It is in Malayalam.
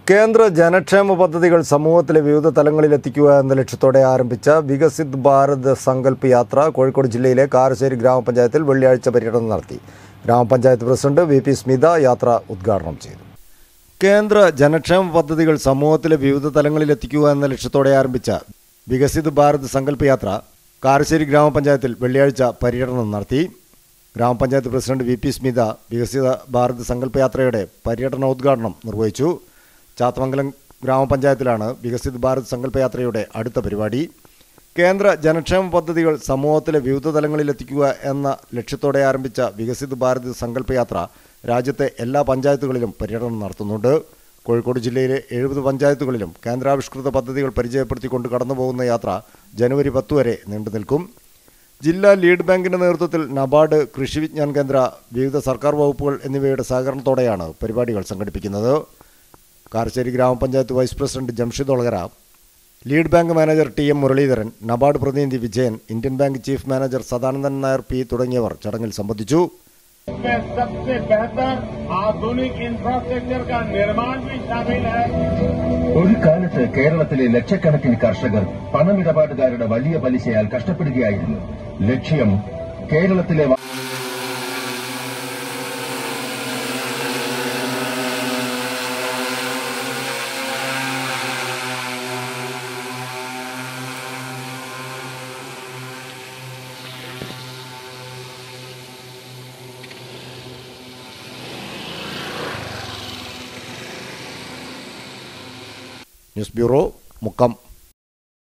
കേന്ദ്ര ജനക്ഷേമ പദ്ധതികൾ സമൂഹത്തിലെ വിവിധ തലങ്ങളിലെത്തിക്കുക എന്ന ലക്ഷ്യത്തോടെ ആരംഭിച്ച വികസിത് ഭാരത് സങ്കല്പ് യാത്ര കോഴിക്കോട് ജില്ലയിലെ കാരശ്ശേരി ഗ്രാമപഞ്ചായത്തിൽ വെള്ളിയാഴ്ച പര്യടനം നടത്തി ഗ്രാമപഞ്ചായത്ത് പ്രസിഡന്റ് വി പി സ്മിത യാത്ര ഉദ്ഘാടനം ചെയ്തു കേന്ദ്ര ജനക്ഷേമ പദ്ധതികൾ സമൂഹത്തിലെ വിവിധ തലങ്ങളിലെത്തിക്കുക എന്ന ലക്ഷ്യത്തോടെ ആരംഭിച്ച വികസിത് ഭാരത് സങ്കല്പ് യാത്ര കാരശ്ശേരി ഗ്രാമപഞ്ചായത്തിൽ വെള്ളിയാഴ്ച പര്യടനം നടത്തി ഗ്രാമപഞ്ചായത്ത് പ്രസിഡന്റ് വി പി സ്മിത വികസിത ഭാരത് സങ്കല്പ യാത്രയുടെ പര്യടനോദ്ഘാടനം നിർവഹിച്ചു ചാത്തമംഗലം ഗ്രാമപഞ്ചായത്തിലാണ് വികസിത് ഭാരത് സങ്കല്പ യാത്രയുടെ അടുത്ത പരിപാടി കേന്ദ്ര ജനക്ഷേമ പദ്ധതികൾ സമൂഹത്തിലെ വിവിധ തലങ്ങളിലെത്തിക്കുക എന്ന ലക്ഷ്യത്തോടെ ആരംഭിച്ച വികസിത് ഭാരത് സങ്കല്പ യാത്ര രാജ്യത്തെ എല്ലാ പഞ്ചായത്തുകളിലും പര്യടനം നടത്തുന്നുണ്ട് കോഴിക്കോട് ജില്ലയിലെ എഴുപത് പഞ്ചായത്തുകളിലും കേന്ദ്രാവിഷ്കൃത പദ്ധതികൾ പരിചയപ്പെടുത്തിക്കൊണ്ട് കടന്നുപോകുന്ന യാത്ര ജനുവരി പത്ത് വരെ നീണ്ടുനിൽക്കും ജില്ലാ ലീഡ് ബാങ്കിന്റെ നേതൃത്വത്തിൽ നബാർഡ് കൃഷി വിജ്ഞാൻ കേന്ദ്ര വിവിധ സർക്കാർ വകുപ്പുകൾ എന്നിവയുടെ സഹകരണത്തോടെയാണ് പരിപാടികൾ സംഘടിപ്പിക്കുന്നത് Karassery grama panchayat vice president Jamshid Olakara lead bank manager T M Muraleedharan NABARD പ്രതിനിധി Vijayan Indian bank chief manager Sadanandan Nair P തുടങ്ങിയവർ ചടങ്ങിൽ സംബന്ധിച്ചു इसमें सबसे बेहतर आधुनिक इंफ्रास्ट्रक्चर का निर्माण भी शामिल है ഒരു കാലത്ത് കേരളത്തിലെ ലക്ഷക്കണക്കിന് കർഷകർ പണമിടപാടുകാരുടെ വലിയ പലിശയാൽ കഷ്ടപ്പെടുകയായിരുന്നു ലക്ഷ്യം കേരളത്തിലെ വ- ന്യൂസ് ബ്യൂറോ മുക്കം